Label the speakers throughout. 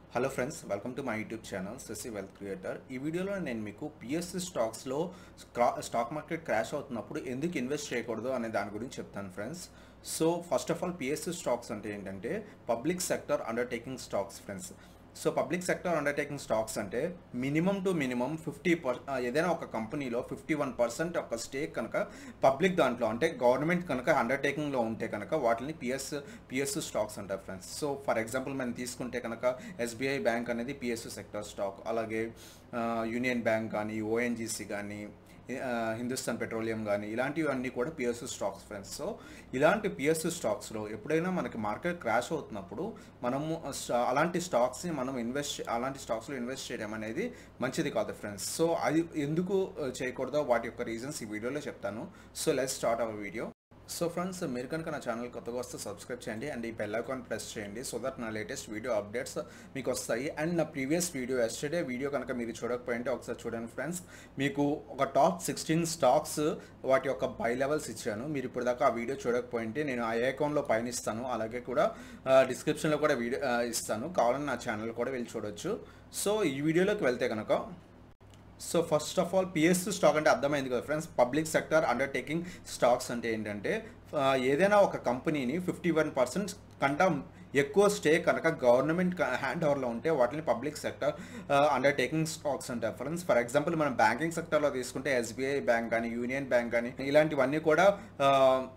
Speaker 1: hello friends welcome to my YouTube channel Sashi wealth creator ఈ వీడియోలో నేను మీకు పిఎస్సి స్టాక్స్లో స్టాక్ మార్కెట్ క్రాష్ అవుతున్నప్పుడు ఎందుకు ఇన్వెస్ట్ చేయకూడదు అనే దాని గురించి చెప్తాను friends so first of all PSC stocks అంటే ఏంటంటే public sector undertaking stocks friends so public sector undertaking stocks అంటే minimum to minimum fifty per ఏదైనా ఒక కంపెనీలో ఫిఫ్టీ వన్ పర్సెంట్ ఒక స్టేక్ కనుక పబ్లిక్ దాంట్లో అంటే గవర్నమెంట్ కనుక అండర్టేకింగ్లో ఉంటే కనుక వాటిని పిఎస్ పిఎస్ స్టాక్స్ అంటారు ఫ్రెండ్స్ సో ఫర్ ఎగ్జాంపుల్ మనం తీసుకుంటే కనుక ఎస్బీఐ బ్యాంక్ అనేది పిఎస్ సెక్టర్ స్టాక్ అలాగే యూనియన్ బ్యాంక్ కానీ ఓఎన్జీసీ కానీ ఆ, హిందుస్థాన్ పెట్రోలియం కానీ ఇలాంటివన్నీ కూడా పిఎస్యు స్టాక్స్ ఫ్రెండ్స్ సో ఇలాంటి పిఎస్యు స్టాక్స్లో ఎప్పుడైనా మనకి మార్కెట్ క్రాష్ అవుతున్నప్పుడు మనము స్టా- అలాంటి స్టాక్స్ని మనం ఇన్వెస్ట్ అలాంటి స్టాక్స్లో ఇన్వెస్ట్ చేయడం అనేది మంచిది కాదు ఫ్రెండ్స్ సో అది ఎందుకు ఆ, చేయకూడదో వాటి యొక్క రీజన్స్ ఈ వీడియోలో చెప్తాను so let start our video so friends మీరు కనుక నా ఛానల్ కొత్తగా వస్తే సబ్స్క్రైబ్ చేయండి అండ్ ఈ బెల్ ఐకాన్ ప్రెస్ చేయండి సో దట్ నా లేటెస్ట్ వీడియో అప్డేట్స్ మీకు వస్తాయి అండ్ నా ప్రీవియస్ వీడియో ఎస్టర్డే వీడియో కనుక మీరు చూడకపోయింటే ఒకసారి చూడండి ఫ్రెండ్స్ మీకు ఒక టాప్ సిక్స్టీన్ స్టాక్స్ వాటి యొక్క బై లెవెల్స్ ఇచ్చాను మీరు ఇప్పుడు దాకా ఆ వీడియో చూడకపోయింటే నేను ఆ ఐకాన్లో పైన ఇస్తాను అలాగే కూడా డిస్క్రిప్షన్లో కూడా వీడియో ఆ, ఇస్తాను కావాలని నా ఛానల్ కూడా వెళ్ళి చూడొచ్చు సో ఈ వీడియోలోకి వెళ్తే కనుక so first of all PS stock అంటే అర్థమైంది కదా friends public sector undertaking stocks అంటే ఏంటంటే ఆ, ఏదైనా ఒక కంపెనీని ఫిఫ్టీ వన్ పర్సెంట్ కంటా ఎక్కువ స్టే కనుక గవర్నమెంట్ హ్యాండ్ ఓవర్లో ఉంటే వాటిని పబ్లిక్ సెక్టర్ అండర్టేకింగ్ స్టాక్స్ అంటారు ఫ్రెండ్స్ ఫర్ ఎగ్జాంపుల్ మనం బ్యాంకింగ్ సెక్టర్లో తీసుకుంటే ఎస్బీఐ బ్యాంక్ కానీ యూనియన్ బ్యాంక్ కానీ ఇలాంటివన్నీ కూడా ఆ,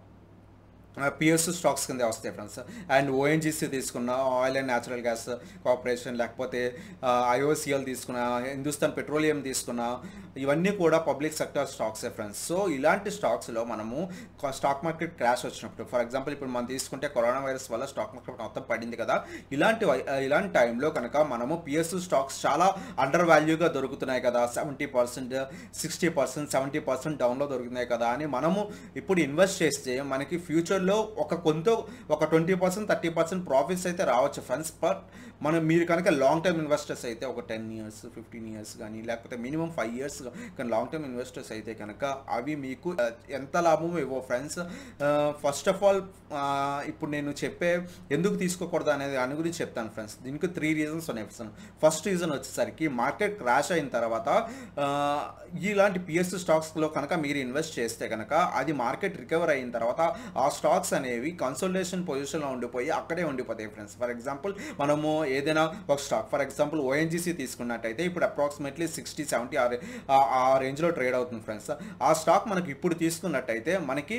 Speaker 1: పిఎస్ స్టాక్స్ కింద వస్తాయి ఫ్రెండ్స్ అండ్ ఓఎన్జీసీ తీసుకున్న oil and natural gas corporation లేకపోతే ఐఓసిఎల్ తీసుకున్న హిందుస్థాన్ పెట్రోలియం తీసుకున్న ఇవన్నీ కూడా పబ్లిక్ సెక్టర్ స్టాక్సే ఫ్రెండ్స్ సో ఇలాంటి స్టాక్స్లో మనము స్టాక్ మార్కెట్ క్రాష్ వచ్చినప్పుడు ఫర్ ఎగ్జాంపుల్ ఇప్పుడు మనం తీసుకుంటే కరోనా వైరస్ వల్ల స్టాక్ మార్కెట్ మొత్తం పడింది కదా ఇలాంటి వై- ఇలాంటి టైంలో కనుక మనము పిఎస్ స్టాక్స్ చాలా అండర్ వాల్యూగా దొరుకుతున్నాయి కదా seventy percent sixty percent seventy percent డౌన్లో దొరుకుతున్నాయి కదా అని మనము ఇప్పుడు ఇన్వెస్ట్ చేస్తే మనకి ఫ్యూచర్లో ఒక కొంత ఒక twenty percent thirty percent profits అయితే రావచ్చు ఫ్రెండ్స్ బట్ మనం మీరు కనుక లాంగ్ టర్మ్ ఇన్వెస్టర్స్ అయితే ఒక టెన్ ఇయర్స్ ఫిఫ్టీన్ ఇయర్స్ కానీ లేకపోతే మినిమం ఫైవ్ ఇయర్స్ కానీ లాంగ్ టర్మ్ ఇన్వెస్టర్స్ అయితే కనుక అవి మీకు ఆ, ఎంత లాభమో ఇవ్వో ఫ్రెండ్స్ ఫస్ట్ ఆఫ్ ఆల్ ఇప్పుడు నేను చెప్పే ఎందుకు తీసుకోకూడదు అనేది దాని గురించి చెప్తాను ఫ్రెండ్స్ దీనికి త్రీ రీజన్స్ ఉన్నాయి ఫ్రెండ్స్ ఫస్ట్ రీజన్ వచ్చేసరికి మార్కెట్ క్రాష్ అయిన తర్వాత ఆ, ఇలాంటి పిఎస్ స్టాక్స్లో కనుక మీరు ఇన్వెస్ట్ చేస్తే కనుక అది మార్కెట్ రికవర్ అయిన తర్వాత ఆ స్టాక్స్ అనేవి కన్సల్టేషన్ పొజిషన్లో ఉండిపోయి అక్కడే ఉండిపోతాయి ఫ్రెండ్స్ ఫర్ ఎగ్జాంపుల్ మనము ఏదైనా ఒక స్టాక్ ఫర్ ఎగ్జాంపుల్ ఓఎన్జీసీ తీసుకున్నట్టయితే ఇప్పుడు అప్రాక్సిమేట్లీ సిక్స్టీ సెవెంటీ ఆ రేంజ్లో ట్రేడ్ అవుతుంది ఫ్రెండ్స్ ఆ స్టాక్ మనకి ఇప్పుడు తీసుకున్నట్టయితే మనకి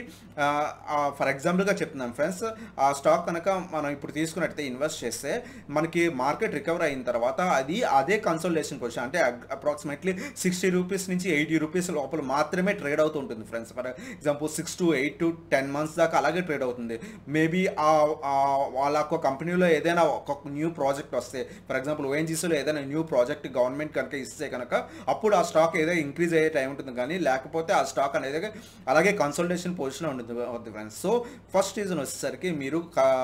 Speaker 1: ఫర్ ఎగ్జాంపుల్గా చెప్తున్నాం ఫ్రెండ్స్ ఆ స్టాక్ కనుక మనం ఇప్పుడు తీసుకున్నట్టయితే ఇన్వెస్ట్ చేస్తే మనకి మార్కెట్ రికవర్ అయిన తర్వాత అది అదే కన్సల్టేషన్ పొజిషన్ అంటే అప్రాక్సిమేట్లీ సిక్స్టీ రూపీస్ నుంచి ఎయిటీ రూపీస్ లోపల మాత్రమే ట్రేడ్ అవుతూ ఉంటుంది friends for example six to eight to ten months దాకా అలాగే ట్రేడ్ అవుతుంది మేబీ వాళ్ళ ఒక కంపెనీలో ఏదైనా ఒక న్యూ ప్రాజెక్ట్ వస్తే ఫర్ ఎగ్జాంపుల్ ఓఎన్జీసీలో ఏదైనా న్యూ ప్రాజెక్ట్ గవర్నమెంట్ కనుక ఇస్తే కనుక అప్పుడు ఆ స్టాక్ ఏదో ఇంక్రీజ్ అయ్యే టైం ఉంటుంది కానీ లేకపోతే ఆ స్టాక్ అనేది అలాగే కన్సల్టేషన్ పొజిషన్ ఉంటుంది అవుతుంది ఫ్రెండ్స్ సో ఫస్ట్ రీజన్ వచ్చేసరికి మీరు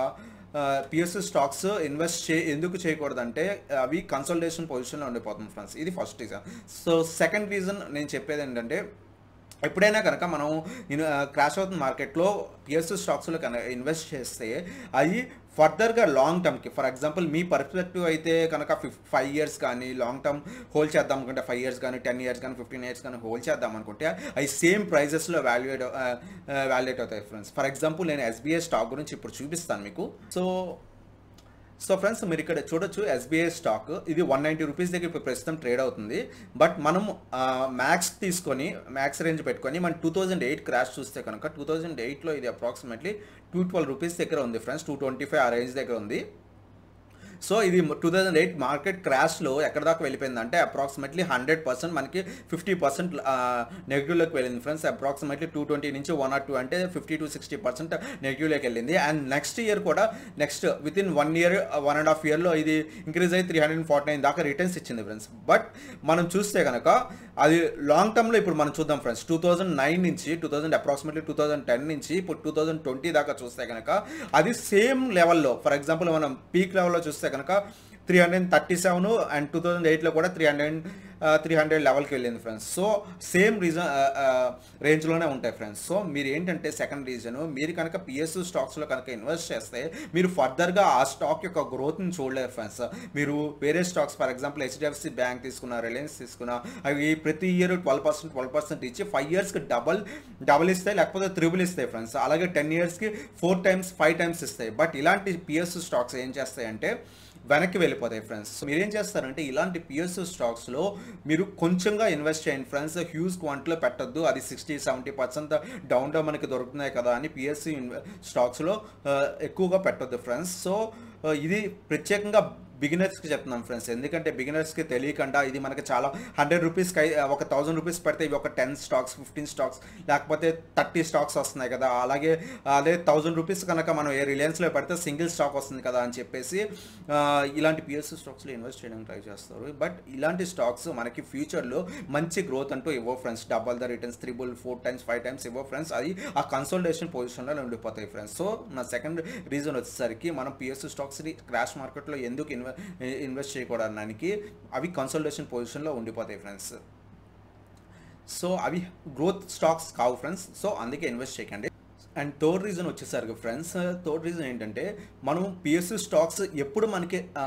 Speaker 1: పిఎస్సి స్టాక్స్ ఇన్వెస్ట్ చే ఎందుకు చేయకూడదంటే అవి కన్సల్టేషన్ పొజిషన్లో ఉండిపోతుంది ఫ్రెండ్స్ ఇది first reason so second reason నేను చెప్పేది ఏంటంటే ఎప్పుడైనా కనుక మనం క్రాష్ అవుతున్న మార్కెట్లో పిఎస్సి స్టాక్స్లో కనుక ఇన్వెస్ట్ చేస్తే అవి ఫర్దర్గా లాంగ్ టర్మ్కి ఫర్ ఎగ్జాంపుల్ మీ పర్స్పెక్టివ్ అయితే కనుక ఫిఫ్ ఫైవ్ ఇయర్స్ కానీ లాంగ్ టర్మ్ హోల్డ్ చేద్దాం అనుకుంటే ఫైవ్ ఇయర్స్ కానీ టెన్ ఇయర్స్ కానీ ఫిఫ్టీన్ ఇయర్స్ కానీ హోల్డ్ చేద్దాం అనుకుంటే అవి సేమ్ ప్రైజెస్లో వాల్యుయేట్ వాల్యుయేట్ అవుతాయి ఫ్రెండ్స్ ఫర్ ఎగ్జాంపుల్ నేను ఎస్బీఐ స్టాక్ గురించి ఇప్పుడు చూపిస్తాను మీకు సో సో ఫ్రెండ్స్ మీరు ఇక్కడ చూడొచ్చు ఎస్బీఐ స్టాక్ ఇది వన్ నైంటీ రూపీస్ దగ్గర ఇప్పుడు ప్రస్తుతం ట్రేడ్ అవుతుంది బట్ మనం మ్యాక్స్ తీసుకొని మ్యాక్స్ రేంజ్ పెట్టుకొని మనం టూ థౌజండ్ ఎయిట్ క్రాష్ చూస్తే కనుక టూ థౌజండ్ ఎయిట్లో ఇది అప్రాక్సిమేట్లీ టూ ట్వెల్వ్ రూపీస్ దగ్గర ఉంది ఫ్రెండ్స్ టూ ట్వంటీ ఫైవ్ ఆ రేంజ్ దగ్గర ఉంది సో ఇది టూ థౌజండ్ ఎయిట్ మార్కెట్ క్రాష్లో ఎక్కడ దాకా వెళ్ళిపోయిందంటే అప్రాక్సిమేట్లీ హండ్రెడ్ పర్సెంట్ మనకి ఫిఫ్టీ పర్సెంట్ నెగిటివ్లోకి వెళ్ళింది ఫ్రెండ్స్ అప్రాక్సిమేట్లీ టూ ట్వంటీ నుంచి వన్ ఆర్ టూ అంటే ఫిఫ్టీ టు సిక్స్టీ పర్సెంట్ నెగిటివ్లోకి వెళ్ళింది అండ్ నెక్స్ట్ ఇయర్ కూడా next with in one year one and half ఇయర్లో ఇది ఇంక్రీజ్ అయ్యి త్రీ హండ్రెడ్ ఫార్టీ నైన్ దాకా రిటర్న్స్ ఇచ్చింది ఫ్రెండ్స్ బట్ మనం చూస్తే కనుక అది లాంగ్ టర్మ్లో ఇప్పుడు మనం చూద్దాం ఫ్రెండ్స్ టూ థౌజండ్ నైన్ నుంచి two thousand approximately two thousand ten నుంచి ఇప్పుడు టూ థౌజండ్ ట్వంటీ దాకా చూస్తే కనుక అది సేమ్ లెవెల్లో ఫర్ ఎగ్జాంపుల్ మనం పీక్ లెవెల్లో చూస్తే కనుక three hundred thirty seven and two thousand ఎయిట్లో కూడా త్రీ హండ్రెడ్ త్రీ హండ్రెడ్ లెవెల్కి వెళ్ళింది ఫ్రెండ్స్ సో సేమ్ రీజన్ రేంజ్లోనే ఉంటాయి ఫ్రెండ్స్ సో మీరు ఏంటంటే సెకండ్ రీజన్ మీరు కనుక పిఎస్యూ స్టాక్స్లో కనుక ఇన్వెస్ట్ చేస్తే మీరు ఫర్దర్గా ఆ స్టాక్ యొక్క గ్రోత్ని చూడలేరు ఫ్రెండ్స్ మీరు వేరే stocks for example HDFC bank తీసుకున్న రిలయన్స్ తీసుకున్న అవి ప్రతి year twelve percent twelve percent ఇచ్చి ఫైవ్ ఇయర్స్కి డబల్ డబల్ ఇస్తాయి లేకపోతే త్రిబుల్ ఇస్తాయి ఫ్రెండ్స్ అలాగే టెన్ ఇయర్స్కి ఫోర్ టైమ్స్ ఫైవ్ టైమ్స్ ఇస్తాయి బట్ ఇలాంటి పిఎస్యూ స్టాక్స్ ఏం చేస్తాయంటే వెనక్కి వెళ్ళిపోతాయి ఫ్రెండ్స్ సో మీరు ఏం చేస్తారంటే ఇలాంటి పిఎస్యూ స్టాక్స్లో మీరు కొంచెంగా ఇన్వెస్ట్ చేయండి ఫ్రెండ్స్ హ్యూజ్ క్వాంటిటీలో పెట్టద్దు అది సిక్స్టీ సెవెంటీ పర్సెంట్ డౌన్లో మనకి దొరుకుతున్నాయి కదా అని పిఎస్సీ స్టాక్స్లో ఎక్కువగా పెట్టొద్దు ఫ్రెండ్స్ సో ఇది ప్రత్యేకంగా బిగినర్స్కి చెప్తున్నాం ఫ్రెండ్స్ ఎందుకంటే బిగినర్స్కి తెలియకుండా ఇది మనకి చాలా హండ్రెడ్ రూపీస్కి ఒక థౌసండ్ రూపీస్ పెడితే ఇవి ఒక టెన్ స్టాక్స్ ఫిఫ్టీన్ స్టాక్స్ లేకపోతే థర్టీ స్టాక్స్ వస్తున్నాయి కదా అలాగే అదే థౌసండ్ రూపీస్ కనుక మనం ఏ రిలయన్స్లో పెడితే సింగిల్ స్టాక్ వస్తుంది కదా అని చెప్పేసి ఆ, ఇలాంటి పిఎస్సి స్టాక్స్లో ఇన్వెస్ట్ చేయడానికి ట్రై చేస్తారు బట్ ఇలాంటి స్టాక్స్ మనకి ఫ్యూచర్లో మంచి గ్రోత్ అంటూ ఇవ్వో friends double the returns triple four times five times ఇవ్వో ఫ్రెండ్స్ అది ఆ కన్సల్టేషన్ పొజిషన్లో ఉండిపోతాయి ఫ్రెండ్స్ సో నా సెకండ్ రీజన్ వచ్చేసరికి మనం పిఎస్సి స్టాక్స్ని క్రాష్ మార్కెట్లో ఎందుకు ఇన్వె ఇన్వెస్ట్ చేయకూడడానికి అవి కన్సల్టేషన్ పొజిషన్లో ఉండిపోతాయి ఫ్రెండ్స్ సో అవి గ్రోత్ స్టాక్స్ కావు ఫ్రెండ్స్ సో అందుకే ఇన్వెస్ట్ చేయకండి అండ్ థర్డ్ రీజన్ వచ్చేసరికి ఫ్రెండ్స్ థర్డ్ రీజన్ ఏంటంటే మనం పిఎస్సి స్టాక్స్ ఎప్పుడు మనకి ఆ,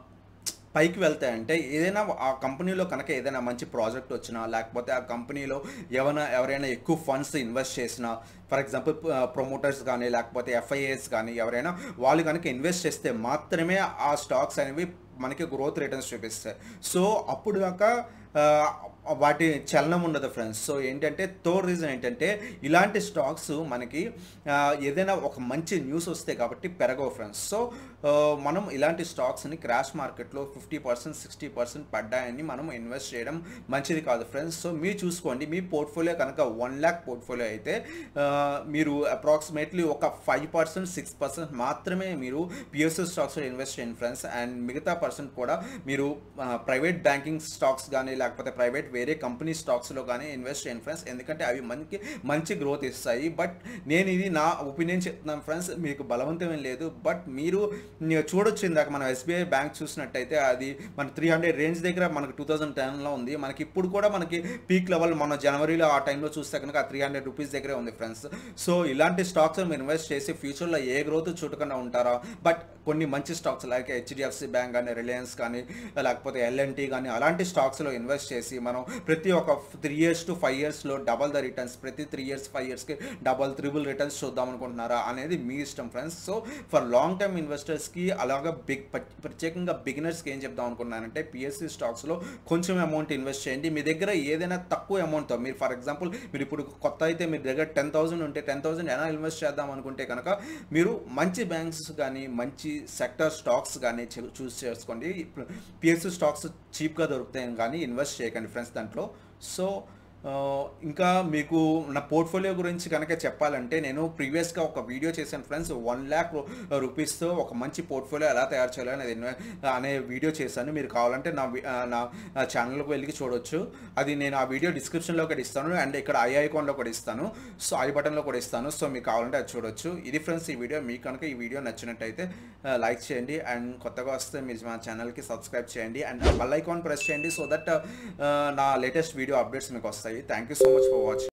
Speaker 1: పైకి వెళ్తాయంటే ఏదైనా ఆ కంపెనీలో కనుక ఏదైనా మంచి ప్రాజెక్ట్ వచ్చినా లేకపోతే ఆ కంపెనీలో ఎవరైనా ఎవరైనా ఎక్కువ ఫండ్స్ ఇన్వెస్ట్ చేసినా ఫర్ ఎగ్జాంపుల్ ప్రమోటర్స్ కానీ లేకపోతే ఎఫ్ఐఏస్ కానీ ఎవరైనా వాళ్ళు కనుక ఇన్వెస్ట్ చేస్తే మాత్రమే ఆ స్టాక్స్ అనేవి మనకి గ్రోత్ రిటర్న్స్ చూపిస్తాయి సో అప్పుడు దాకా ఆ, వాటి చలనం ఉండదు ఫ్రెండ్స్ సో ఏంటంటే థర్డ్ రీజన్ ఏంటంటే ఇలాంటి స్టాక్స్ మనకి ఆ, ఏదైనా ఒక మంచి న్యూస్ వస్తే కాబట్టి పెరగవు ఫ్రెండ్స్ సో ఆ, మనం ఇలాంటి స్టాక్స్ని క్రాష్ మార్కెట్లో ఫిఫ్టీ పర్సెంట్ సిక్స్టీ పర్సెంట్ పడ్డాయని మనం ఇన్వెస్ట్ చేయడం మంచిది కాదు ఫ్రెండ్స్ సో మీరు చూసుకోండి మీ పోర్ట్ఫోలియో కనుక వన్ ల్యాక్ పోర్ట్ఫోలియో అయితే ఆ, మీరు అప్రాక్సిమేట్లీ ఒక ఫైవ్ పర్సెంట్ సిక్స్ పర్సెంట్ మాత్రమే మీరు పిఎస్ఎస్ స్టాక్స్లో ఇన్వెస్ట్ చేయండి ఫ్రెండ్స్ అండ్ మిగతా పర్సెంట్ కూడా మీరు ప్రైవేట్ బ్యాంకింగ్ స్టాక్స్ కానీ లేకపోతే ప్రైవేట్ వేరే కంపెనీ స్టాక్స్లో కానీ ఇన్వెస్ట్ చేయండి ఫ్రెండ్స్ ఎందుకంటే అవి మనకి మంచి గ్రోత్ ఇస్తాయి బట్ నేను ఇది నా ఒపీనియన్ చెప్తున్నాను ఫ్రెండ్స్ మీకు బలవంతం ఏం లేదు బట్ మీరు ని- చూడొచ్చు ఇందాక మనం ఎస్బీఐ బ్యాంక్ చూసినట్టయితే అది మన త్రీ హండ్రెడ్ రేంజ్ దగ్గర మనకి టూ థౌజండ్ టెన్లో ఉంది మనకి ఇప్పుడు కూడా మనకి పీక్ లెవెల్ మన జనవరిలో ఆ టైంలో చూస్తే కనుక త్రీ హండ్రెడ్ రూపీస్ దగ్గరే ఉంది ఫ్రెండ్స్ సో ఇలాంటి స్టాక్స్ మీరు ఇన్వెస్ట్ చేసి ఫ్యూచర్లో ఏ గ్రోత్ చూడకుండా ఉంటారా బట్ కొన్ని మంచి స్టాక్స్ లైక్ హెచ్డిఎఫ్సి బ్యాంక్ కానీ రిలయన్స్ కానీ లేకపోతే ఎల్ఎన్టీ కానీ అలాంటి స్టాక్స్లో ఇన్వెస్ట్ చేసి మనం ప్రతి ఒక్క త్రీ ఇయర్స్ టు ఫైవ్ ఇయర్స్లో డబల్ ద రిటర్న్స్ ప్రతి త్రీ ఇయర్స్ ఫైవ్ ఇయర్స్కి డబల్ త్రిబుల్ రిటర్న్స్ చూద్దాం అనుకుంటున్నారా అనేది మీ ఇష్టం friends so for long term ఇన్వెస్టర్స్కి అలాగా బిగ్ ప్రత్యేకంగా బిగినర్స్కి ఏం చెప్దాం అనుకున్నానంటే పిఎస్సి స్టాక్స్లో కొంచెం అమౌంట్ ఇన్వెస్ట్ చేయండి మీ దగ్గర ఏదైనా తక్కువ అమౌంట్తో మీరు ఫర్ ఎగ్జాంపుల్ మీరు ఇప్పుడు కొత్త అయితే మీ దగ్గర టెన్ థౌసండ్ ఉంటే టెన్ థౌసండ్ ఎలా ఇన్వెస్ట్ చేద్దాం అనుకుంటే కనుక మీరు మంచి బ్యాంక్స్ కానీ మంచి సెక్టర్ స్టాక్స్ కానీ చూస్ చేసుకోండి పిఎస్సి స్టాక్స్ చీప్గా దొరుకుతాయి కానీ ఇన్వెస్ట్ చేయకండి ఫ్రెండ్స్ దాంట్లో సో ఆ, ఇంకా మీకు నా పోర్ట్ఫోలియో గురించి కనుక చెప్పాలంటే నేను ప్రీవియస్గా ఒక వీడియో చేశాను ఫ్రెండ్స్ వన్ ల్యాక్ రూపీస్తో ఒక మంచి పోర్ట్ఫోలియో ఎలా తయారు చేయాలి అనేది ఇన్వె- అనే వీడియో చేశాను మీరు కావాలంటే నా వి- ఆ, నా ఛానల్కి వెళ్ళి చూడొచ్చు అది నేను ఆ వీడియో డిస్క్రిప్షన్లో ఒకటి ఇస్తాను అండ్ ఇక్కడ ఐ ఐకాన్లో కూడా ఇస్తాను సో ఐ బటన్లో కూడా ఇస్తాను సో మీకు కావాలంటే అది చూడొచ్చు ఇది ఫ్రెండ్స్ ఈ వీడియో మీకు కనుక ఈ వీడియో నచ్చినట్టయితే లైక్ చేయండి అండ్ కొత్తగా వస్తే మీరు మా ఛానల్కి సబ్స్క్రైబ్ చేయండి అండ్ బెల్ ఐకాన్ ప్రెస్ చేయండి సో దట్ నా లేటెస్ట్ వీడియో అప్డేట్స్ మీకు వస్తాయి thank you so much for watching